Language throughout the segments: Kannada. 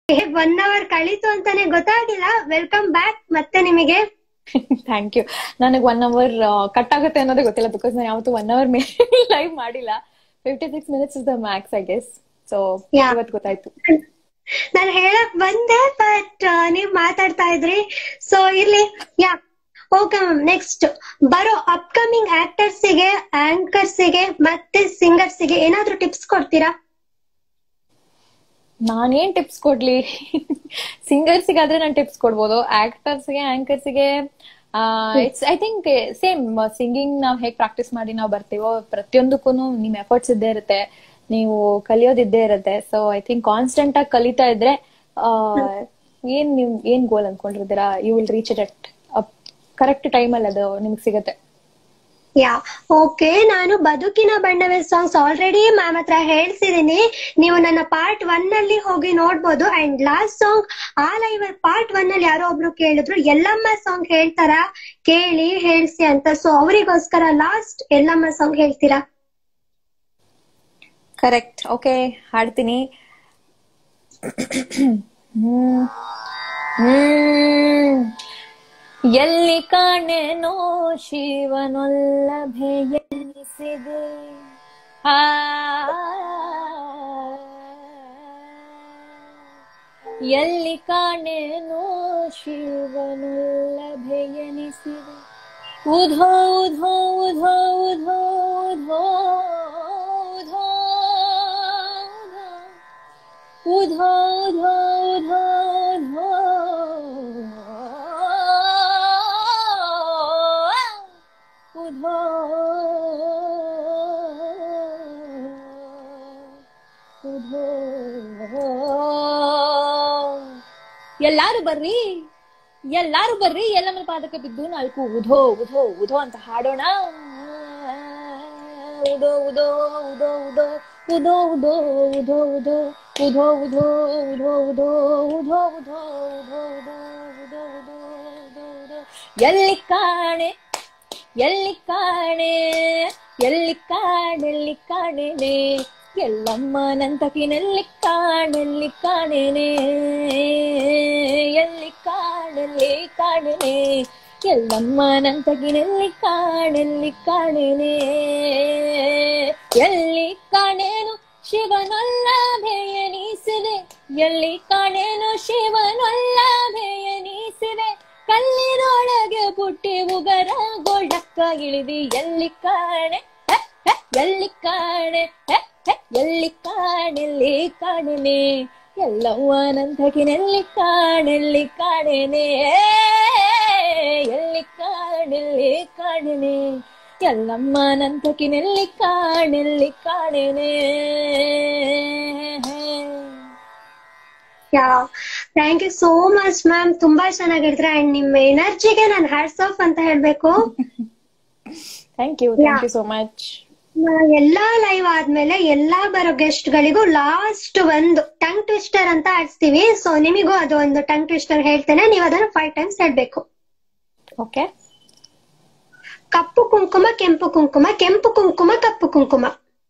ಒನ್ ಅವರ್ ಕಳೀತು ಅಂತಾನೆ ಗೊತ್ತಾಗಿಲ್ಲ ವೆಲ್ಕಮ್ ಬ್ಯಾಕ್ ಮತ್ತೆ ನಿಮಗೆ ಥ್ಯಾಂಕ್ ಯು ನನಗೆ ಒನ್ ಅವರ್ ಕಟ್ ಆಗುತ್ತೆ ಅನ್ನೋದೇ ಗೊತ್ತಿಲ್ಲ ಬಿಕಾಸ್ ನಾನು ಯಾವತ್ತೂ ಒನ್ ಅವರ್ ಮೇಲೆ ಲೈವ್ ಮಾಡಿಲ್ಲ fifty six minutes is the max I guess so Yeah. ಇವತ್ತು ಗೊತ್ತಾಯ್ತು ನಾನು ಹೇಳಕ್ ಬಂದೆ ಬಟ್ ನೀವ್ ಮಾತಾಡ್ತಾ ಇದ್ರಿ ಸೊ ಇರ್ಲಿ ಯಾ ಓಕೆ ಮ್ಯಾಮ್ ನೆಕ್ಸ್ಟ್ ಬರೋ ಅಪ್ಕಮಿಂಗ್ ಆಕ್ಟರ್ಸ್ ಗೆ ಆಂಕರ್ಸ್ ಗೆ ಮತ್ತೆ ಸಿಂಗರ್ಸ್ ಗೆ ಏನಾದ್ರೂ ಟಿಪ್ಸ್ ಕೊಡ್ತೀರಾ ನಾನೇನ್ ಟಿಪ್ಸ್ ಕೊಡ್ಲಿ ಸಿಂಗರ್ಸಿಗಾದ್ರೆ ನಾನು ಟಿಪ್ಸ್ ಕೊಡ್ಬೋದು ಆಕ್ಟರ್ಸ್ಗೆ ಆಂಕರ್ಸ್ಗೆ it's I think same singing ನಾವ್ ಹೇಗ್ ಪ್ರಾಕ್ಟೀಸ್ ಮಾಡಿ ನಾವು ಬರ್ತೀವೋ ಪ್ರತಿಯೊಂದಕ್ಕೂ ನಿಮ್ ಎಫರ್ಟ್ಸ್ ಇದ್ದೇ ಇರುತ್ತೆ ನೀವು ಕಲಿಯೋದಿದ್ದೇ ಇರುತ್ತೆ ಸೊ ಐ ಥಿಂಕ್ ಕಾನ್ಸ್ಟೆಂಟ್ ಆಗಿ ಕಲಿತಾ ಇದ್ರೆ ಆ, ಏನ್ ನೀವ್ ಏನ್ ಗೋಲ್ ಅನ್ಕೊಂಡಿರ್ತೀರಾ you will reach it at correct ಟೈಮಲ್ಲಿ ಅದು ನಿಮ್ಗೆ ಸಿಗತ್ತೆ ಯಾ ಓಕೆ ನಾನು ಬದುಕಿನ ಬಣ್ಣವೇ ಸಾಂಗ್ಸ್ ಆಲ್ರೆಡಿ ಮ್ಯಾಮ್ ಹತ್ರ ಹೇಳ್ಸಿದೀನಿ ನೀವು ನನ್ನ ಪಾರ್ಟ್ ಒನ್ ಅಲ್ಲಿ ಹೋಗಿ ನೋಡ್ಬೋದು ಅಂಡ್ ಲಾಸ್ಟ್ ಸಾಂಗ್ ಆ ಲೈವ್ ಪಾರ್ಟ್ ಒನ್ ಅಲ್ಲಿ ಯಾರೋ ಒಬ್ರು ಕೇಳಿದ್ರು ಎಲ್ಲಮ್ಮ ಸಾಂಗ್ ಹೇಳ್ತಾರ ಕೇಳಿ ಹೇಳ್ಸಿ ಅಂತ ಸೊ ಅವರಿಗೋಸ್ಕರ ಲಾಸ್ಟ್ ಎಲ್ಲಮ್ಮ ಸಾಂಗ್ ಹೇಳ್ತೀರಾ ಕರೆಕ್ಟ್ ಓಕೆ ಹಾಡ್ತೀನಿ ಹ್ಮ್. ಹ್ಮ್. ಎಲ್ಲಿ ಕಾಣೆನೋ ಶಿವನೊಲ್ಲಭೆ ಎನಿಸಿದೆ ಆ ಎಲ್ಲಿ ಕಾಣೆನೋ ಶಿವನೊಲ್ಲಭೆ ಎನಿಸಿದೆ ಉಧೋ ಉಧೋ ಉಧೋ ಉಧೋ ಉಧೋ ಉಧೋ ಉಧೋ ಉಧೋ ಉಧೋ ಉಧೋ ಉಧೋ ಉಧೋ ಎಲ್ಲಾರು ಬರ್ರಿ ಎಲ್ಲಾರು ಬರ್ರಿ ಎಲ್ಲಮ್ಮನ ಪಾದಕ್ಕೆ ಬಿದ್ದು ನಾಲ್ಕು ಉಧೋ ಉಧೋ ಉಧೋ ಅಂತ ಹಾಡೋಣ ಉದೋ ಉದೋ ಉದೋ ಉದೋ ಉದೋ ಉದೋ ಉದೋ ಉದೋ ಉಧೋ ಉಧೋ ಉಧೋ ಉಧೋ ಉಧೋ ಉಧೋ ಉಧೋ ಉಧೋ ಉಧೋ ಉಧೋ ಉಧೋ ಉಧೋ ಎಲ್ಲಿ ಕಾಣೆ ಎಲ್ಲಿ ಕಾಣೆ ಎಲ್ಲಿ ಕಾಣೆಲ್ಲಿ ಕಾಣೆನೆ ಎಲ್ಲಮ್ಮನಂತಕಿನೆಲ್ಲಿ ಕಾಣೆಲ್ಲಿ ಕಾಣೆನೆ ಎಲ್ಲಿ ಕಾಣೆಲ್ಲಿ ಕಾಣೆನೆ ಎಲ್ಲಮ್ಮನಂತಕಿನೆಲ್ಲಿ ಕಾಣೆಲ್ಲಿ ಕಾಣೆನೆ ಎಲ್ಲಿ ಕಾಣೇನು ಶಿವನೊಲ್ಲ ಭಯನಿಸಿದೆ ಎಲ್ಲಿ ಕಾಣೇನು ಶಿವನೊಲ್ಲ ಭಯನಿಸಿದೆ ಕಲ್ಲಿನೊಳಗೆ ಪುಟ್ಟಿ ಉಗರ ಗೋಡಕ್ಕ ಇಳಿದಿ ಎಲ್ಲಿ ಕಾಣೆ ಹೆ, ಹೆ, ಎಲ್ಲಿ ಕಾಣೆ ಹೆ, ಹೆ, ಎಲ್ಲಿ ಕಾಣೆಲ್ಲಿ ಕಾಣೆನೆ ಎಲ್ಲವ್ವನಂತಕಿನೆಲ್ಲಿ ಕಾಣೆಲ್ಲಿ ಕಾಣೆನೆ ಎಲ್ಲಿ ಕಾಣೆಲ್ಲಿ ಕಾಣೆನೆ ಎಲ್ಲಮ್ಮನಂತಕಿನೆಲ್ಲಿ ಕಾಣೆಲ್ಲಿ ಕಾಣೆನೆ yeah thank you so much ma'am ತುಂಬಾ ಚೆನ್ನಾಗಿದ್ರೆ ಅಂಡ್ ನಿಮ್ಮ ಎನರ್ಜಿಗೆ ನಾನು ಹ್ಯಾಟ್ಸ್ ಆಫ್ ಅಂತ ಹೇಳ್ಬೇಕು thank you thank you so much ಆ, ಎಲ್ಲಾ ಲೈವ್ ಆದ್ಮೇಲೆ ಎಲ್ಲಾ ಬರೋ ಗೆಸ್ಟ್ ಗಳಿಗೂ ಲಾಸ್ಟ್ ಒಂದು ಟಂಗ್ ಟ್ವಿಸ್ಟರ್ ಅಂತ ಆಡ್ಸ್ತೀವಿ ಸೊ ನಿಮಿಗೂ ಅದು ಒಂದು ಟಂಗ್ ಟ್ವಿಸ್ಟರ್ ಹೇಳ್ತೇನೆ ನೀವು ಅದನ್ನ ಫೈವ್ ಟೈಮ್ಸ್ ಹೇಳ್ಬೇಕು ಓಕೆ ಕಪ್ಪು ಕುಂಕುಮ ಕೆಂಪು ಕುಂಕುಮ ಕೆಂಪು ಕುಂಕುಮ ಕಪ್ಪು ಕುಂಕುಮ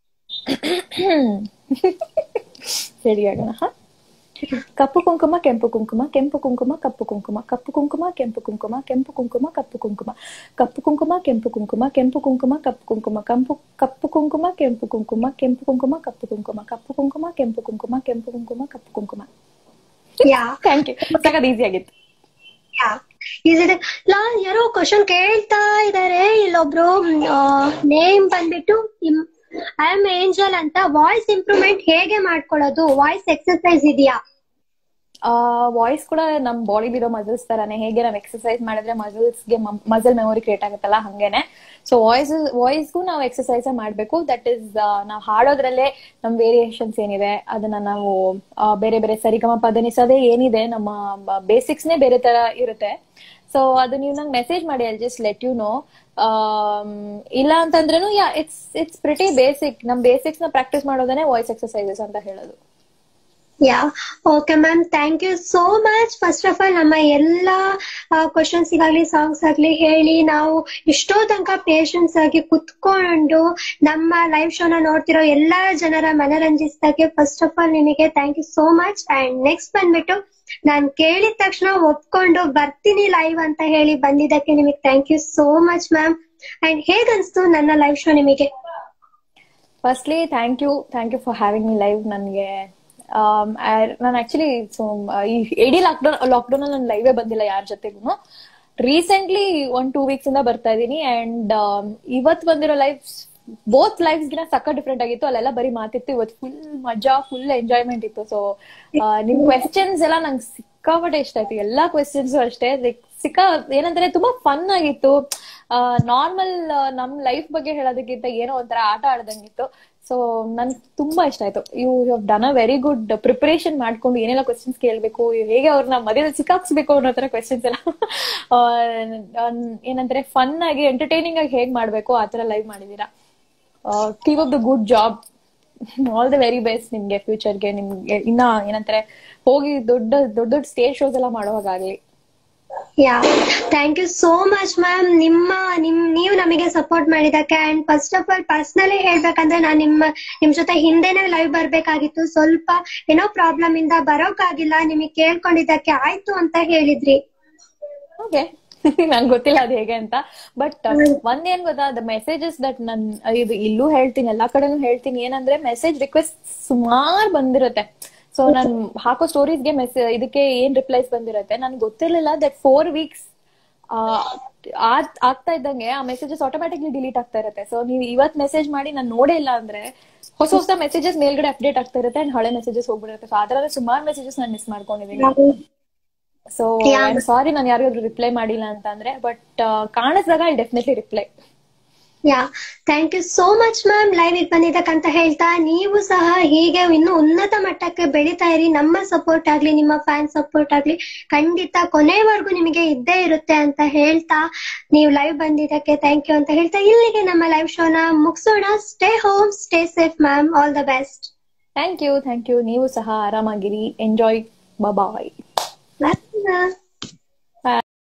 ಸರಿ ಆಗೋಣ ಹಾ ಕಪ್ಪು ಕುಂಕುಮ ಕೆಂಪು ಕುಂಕುಮ ಕೆಂಪು ಕುಂಕುಮ ಕಪ್ಪು ಕುಂಕುಮ ಕಪ್ಪು ಕುಂಕುಮ ಕೆಂಪು ಕುಂಕುಮ ಕೆಂಪು ಕುಂಕುಮ ಕಪ್ಪು ಕುಂಕುಮ ಕಪ್ಪು ಕುಂಕುಮ ಕೆಂಪು ಕುಂಕುಮ ಕೆಂಪು ಕುಂಕುಮ ಕಪ್ಪು ಕುಂಕುಮ ಕಂಪು ಕಪ್ಪು ಕುಂಕುಮ ಕೆಂಪು ಕುಂಕುಮ ಕೆಂಪು ಕುಂಕುಮ ಕಪ್ಪು ಕುಂಕುಮ ಕಪ್ಪು ಕುಂಕುಮ ಕೆಂಪು ಕುಂಕುಮ ಕೆಂಪು ಕುಂಕುಮ ಕಪ್ಪು ಕುಂಕುಮ ಯಾ ಥ್ಯಾಂಕ್ ಯು ಸಾಕದು ಈಸಿ ಆಗಿತ್ತು ಯಾ ಈಸಿದೆ ಲಾ ಯಾರೋ ಕ್ವಶನ್ ಕೇಳ್ತಾ ಇದಾರೆ ಇಲ್ಲೊಬ್ರು ನೇಮ್ ಬಂದ್ಬಿಟ್ಟು ಐ ಆಮ್ ಏಂಜಲ್ ಅಂತ ವಾಯ್ಸ್ ಇಂಪ್ರೂವ್ಮೆಂಟ್ ಹೇಗೆ ಮಾಡ್ಕೊಳ್ಳೋದು ವಾಯ್ಸ್ ಎಕ್ಸರ್ಸೈಸ್ ಇದೆಯಾ ವಾಯ್ಸ್ ಕೂಡ ನಮ್ ಬಾಡಿಲಿರೋ ಮಸಲ್ಸ್ ತರಾನೇ ಹೇಗೆ ನಾವ್ ಎಕ್ಸರ್ಸೈಸ್ ಮಾಡಿದ್ರೆ ಮಸಲ್ಸ್ಗೆ ಮಸಲ್ ಮೆಮೊರಿ ಕ್ರಿಯೇಟ್ ಆಗುತ್ತಲ್ಲ ಹಂಗೇನೆ ಸೊ ವಾಯ್ಸ್ ವಾಯ್ಸ್ಗೂ ನಾವು ಎಕ್ಸರ್ಸೈಸ್ ಮಾಡ್ಬೇಕು ದಟ್ ಇಸ್ ನಾವು ಹಾಡೋದ್ರಲ್ಲೇ ನಮ್ ವೇರಿಯೇಷನ್ಸ್ ಏನಿದೆ ಅದನ್ನ ನಾವು ಆ, ಬೇರೆ ಬೇರೆ ಸರಿಗಮ ಪದನಿಸೋದೇ ಏನಿದೆ ನಮ್ಮ ಬೇಸಿಕ್ಸ್ ನೇ ಬೇರೆ ತರ ಇರುತ್ತೆ ಸೊ ಅದು ನೀವು ನಂಗೆ ಮೆಸೇಜ್ ಮಾಡಿ ಅಲ್ಲಿ ಜಸ್ಟ್ ಲೆಟ್ ಯು ನೋ ಇಲ್ಲ ಅಂತಂದ್ರೂ yeah it's it's pretty basic ನಮ್ ಬೇಸಿಕ್ಸ್ ನ ಪ್ರಾಕ್ಟೀಸ್ ಮಾಡೋದನ್ನೇ ವಾಯ್ಸ್ ಎಕ್ಸರ್ಸೈಸಸ್ ಅಂತ ಹೇಳೋದು yeah okay ma'am thank you so much first of all ನಮ್ಮ ಎಲ್ಲ ಕ್ವಶನ್ಸ್ ಆಗಲಿ ಸಾಂಗ್ಸ್ ಆಗ್ಲಿ ಹೇಳಿ ನಾವು ಇಷ್ಟೋ ತನಕ ಪೇಷನ್ಸ್ ಆಗಿ ಕುತ್ಕೊಂಡು ನಮ್ಮ ಲೈವ್ ಶೋನ ನೋಡ್ತಿರೋ ಎಲ್ಲಾ ಜನರ ಮನರಂಜಿಸಕ್ಕೆ ಫಸ್ಟ್ ಆಫ್ ಆಲ್ ನಿಮಗೆ thank you so much and next ಬಂದ್ಬಿಟ್ಟು ನಾನ್ ಕೇಳಿದ ತಕ್ಷಣ ಒಪ್ಕೊಂಡು ಬರ್ತೀನಿ ಲೈವ್ ಅಂತ ಹೇಳಿ ಬಂದಿದ್ದಕ್ಕೆ ನಿಮಗೆ thank you so much ma'am and ಹೇಗನ್ಸ್ತು ನನ್ನ ಲೈವ್ ಶೋ ನಿಮಗೆ firstly thank you thank you for having me live ನನಗೆ ನಾನು ಆಕ್ಚುಲಿ ಸೊ ಈ ಇಡೀ ಲಾಕ್ಡೌನ್ ಲಾಕ್ಡೌನ್ ಅಲ್ಲಿ ನಾನು ಲೈವೇ ಬಂದಿಲ್ಲ ಯಾರ ಜೊತೆಗೂ ರೀಸೆಂಟ್ಲಿ ಒನ್ ಟೂ ವೀಕ್ಸ್ ಇಂದ ಬರ್ತಾ ಇದೀನಿ ಅಂಡ್ ಇವತ್ ಬಂದಿರೋ ಲೈವ್ ಬೋತ್ ಲೈಫ್ಸ್ ಗಿನ ಸಕ್ಕ ಡಿಫ್ರೆಂಟ್ ಆಗಿತ್ತು ಅಲ್ಲೆಲ್ಲ ಬರೀ ಮಾತಿತ್ತು ಇವತ್ತು ಫುಲ್ ಮಜಾ ಫುಲ್ ಎಂಜಾಯ್ಮೆಂಟ್ ಇತ್ತು ಸೊ ನಿಮ್ ಕ್ವೆಶನ್ಸ್ ಎಲ್ಲ ನಂಗೆ ಸಿಕ್ಕಾಪಟ್ಟೆ ಇಷ್ಟ ಆಯ್ತು ಎಲ್ಲಾ ಕ್ವೆಶನ್ಸ್ ಅಷ್ಟೇ like ಸಿಕ್ಕಾ ಏನಂದ್ರೆ ತುಂಬಾ ಫನ್ ಆಗಿತ್ತು ನಾರ್ಮಲ್ ನಮ್ ಲೈಫ್ ಬಗ್ಗೆ ಹೇಳೋದಕ್ಕಿಂತ ಏನೋ ಒಂಥರ ಆಟ ಆಡ್ದಂಗಿತ್ತು ಸೊ ನನ್ಗೆ ತುಂಬಾ ಇಷ್ಟ ಆಯ್ತು you have done a very good preparation ಮಾಡ್ಕೊಂಡು ಏನೆಲ್ಲ ಕ್ವೆಶನ್ಸ್ ಕೇಳ್ಬೇಕು ಹೇಗೆ ಅವ್ರನ್ನ ಮಧ್ಯದಲ್ಲಿ ಸಿಕ್ಕಾಕ್ಸ್ಬೇಕು ಅನ್ನೋ ತರ ಕ್ವೆಶನ್ಸ್ ಎಲ್ಲ ಆ, ಏನಂದ್ರೆ ಫನ್ ಆಗಿ ಎಂಟರ್ಟೈನಿಂಗ್ ಆಗಿ ಹೇಗ್ ಮಾಡ್ಬೇಕು ಆ ತರ ಲೈವ್ ಮಾಡಿದೀರಾ keep up the good job all the very best ನಿಮ್ಗೆ ಫ್ಯೂಚರ್ಗೆ ನಿಮ್ಗೆ ಇನ್ನ ಏನಂತಾರೆ ಹೋಗಿ ದೊಡ್ಡ ದೊಡ್ಡ ದೊಡ್ಡ ಸ್ಟೇಜ್ ಶೋಸ್ ಎಲ್ಲ ಮಾಡೋವಾಗ್ಲಿ yeah thank you so much ma'am ನಿಮ್ಮ ನಿಮ್ ನೀವು ನಮಗೆ ಸಪೋರ್ಟ್ ಮಾಡಿದಕ್ಕೆ and first of all personally ಹೇಳ್ಬೇಕಂದ್ರೆ ನಾನು ನಿಮ್ಮ ನಿಮ್ ಜೊತೆ ಹಿಂದೆನೆ ಲೈವ್ ಬರ್ಬೇಕಾಗಿತ್ತು ಸ್ವಲ್ಪ ಏನೋ ಪ್ರಾಬ್ಲಮ್ ಇಂದ ಬರೋಕ್ಕಾಗಿಲ್ಲ ನಿಮಗೆ ಕೇಳ್ಕೊಂಡಿದ್ದಕ್ಕೆ ಆಯ್ತು ಅಂತ ಹೇಳಿದ್ರಿ ಓಕೆ ನಂಗೆ ಗೊತ್ತಿಲ್ಲ ಅದು ಹೇಗೆ ಅಂತ ಬಟ್ ಒಂದೇನ್ ಗೊತ್ತಾ ದ ಮೆಸೇಜಸ್ ದಟ್ ನನ್ ಇದು ಇಲ್ಲೂ ಹೇಳ್ತೀನಿ ಎಲ್ಲಾ ಕಡೆನೂ ಹೇಳ್ತೀನಿ ಏನಂದ್ರೆ ಮೆಸೇಜ್ ರಿಕ್ವೆಸ್ಟ್ ಸುಮಾರು ಬಂದಿರುತ್ತೆ ಸೊ ನಾನ್ ಹಾಕೋ ಸ್ಟೋರೀಸ್ಗೆ ಮೆಸೇಜ್ ಇದಕ್ಕೆ ಏನ್ ರಿಪ್ಲೈಸ್ ಬಂದಿರುತ್ತೆ ನನ್ಗೆ ಗೊತ್ತಿರ್ಲಿಲ್ಲ ದಟ್ ಫೋರ್ ವೀಕ್ಸ್ ಆಗ್ತಾ ಇದ್ದಂಗೆ ಆ ಮೆಸೇಜಸ್ ಆಟೋಮ್ಯಾಟಿಕ್ಲಿ ಡಿಲೀಟ್ ಆಗ್ತಾ ಇರುತ್ತೆ ಸೊ ನೀವು ಇವತ್ ಮೆಸೇಜ್ ಮಾಡಿ ನಾನು ನೋಡೇ ಇಲ್ಲ ಅಂದ್ರೆ ಹೊಸ ಹೊಸ ಮೆಸೇಜಸ್ ಮೇಲ್ಗಡೆ ಅಪ್ಡೇಟ್ ಆಗ್ತಾ ಇರುತ್ತೆ ಅಂಡ್ ಹಳೆ ಮೆಸೇಜಸ್ ಹೋಗ್ಬಿಡುತ್ತೆ ಸೊ ಆತರ ಸುಮಾರು ಮೆಸೇಜಸ್ ನಾನು ಮಿಸ್ ಮಾಡ್ಕೊಂಡಿದ್ದೀನಿ ಸೊ ಐ ಸಾರಿ ನಾನು ಯಾರಿಗಾದ್ರು ರಿಪ್ಲೈ ಮಾಡಿಲ್ಲ ಅಂತ ಅಂದ್ರೆ ಬಟ್ ಕಾಣಿಸಿದಾಗ I definitely reply yeah thank you so much ma'am live ಬಂದಿದ್ದಕ್ಕಂತ ಹೇಳ್ತಾ ನೀವು ಸಹ ಹೀಗೆ ಇನ್ನು ಉನ್ನತ ಮಟ್ಟಕ್ಕೆ ಬೆಳಿತಾ ಇರಿ ನಮ್ಮ ಸಪೋರ್ಟ್ ಆಗ್ಲಿ ನಿಮ್ಮ ಫ್ಯಾನ್ ಸಪೋರ್ಟ್ ಆಗ್ಲಿ ಖಂಡಿತ ಕೊನೆವರೆಗೂ ನಿಮಗೆ ಇದ್ದೇ ಇರುತ್ತೆ ಅಂತ ಹೇಳ್ತಾ ನೀವು ಲೈವ್ ಬಂದಿದ್ದಕ್ಕೆ ಥ್ಯಾಂಕ್ ಯು ಅಂತ ಹೇಳ್ತಾ ಇಲ್ಲಿಗೆ ನಮ್ಮ ಲೈವ್ ಶೋನ ಮುಗಿಸೋಣ stay home stay safe ma'am all the best thank you thank you ನೀವು ಸಹ ಆರಾಮಾಗಿರಿ ಎಂಜಾಯ್ ಬಾಯ್ ಬಾಯ್